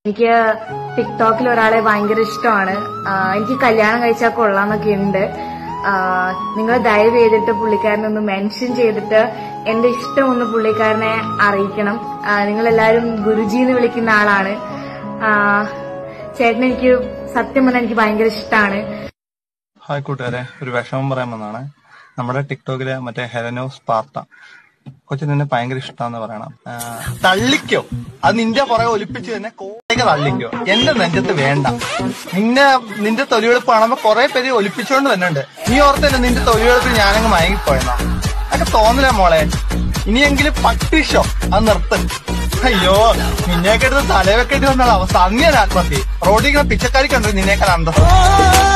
എനിക്ക് ടിക്ടോക്കിൽ ഒരാളെ ഭയങ്കര ഇഷ്ടമാണ് ആ, എനിക്ക് കല്യാണം കഴിച്ചാൽ കൊള്ളാന്നൊക്കെ ഉണ്ട് നിങ്ങൾ ദയവ് ചെയ്തിട്ട് പുള്ളിക്കാരനെ ഒന്ന് മെൻഷൻ ചെയ്തിട്ട് എന്റെ ഇഷ്ടം ഒന്ന് പുള്ളിക്കാരനെ അറിയിക്കണം നിങ്ങൾ എല്ലാവരും ഗുരുജി എന്ന് വിളിക്കുന്ന ആളാണ് ആ, ചേട്ടനെ എനിക്ക് സത്യം പറഞ്ഞാൽ എനിക്ക് ഭയങ്കര ഇഷ്ടമാണ് ഹായ് കൂട്ടുകാരെ ഒരു വിഷമം പറയാൻ വന്നാണ് നമ്മുടെ ടിക്ടോക്കിലെ മറ്റേ ഹെലനോ സ്പാർട്ട കൊച്ചിന് എന്നെ ഭയങ്കര ഇഷ്ടമാന്ന് പറയണം ആ, തള്ളിക്കോ അത് നിന്റെ പുറകെ ഒലിപ്പിച്ച് തന്നെ കോട്ടയ്ക്ക് തള്ളിക്കോ എന്റെ നെഞ്ചത്ത് വേണ്ട നിന്നെ നിന്റെ തൊലിവെളുപ്പ് കാണുമ്പോ കുറെ പേര് ഒലിപ്പിച്ചോണ്ട് വരുന്നുണ്ട് നീ ഓർത്തന്നെ നിന്റെ തൊലിവെളുപ്പിൽ ഞാനങ്ങ് മയങ്ങിപ്പോയെന്നാ അതൊക്കെ തോന്നില്ല മോളെ ഇനിയെങ്കിലും പട്ടിഷോ അത് നിർത്ത് അയ്യോ നിന്നെയൊക്കെ എടുത്ത് തലവെക്കേണ്ടി വന്നാൽ അവസ്ഥ അന്ന് ഞാൻ ആത്മഹത്യ റോഡിൽ ഇങ്ങനെ പിച്ചക്കാരി കണ്ടു നിന്നേക്കാൾ അന്തം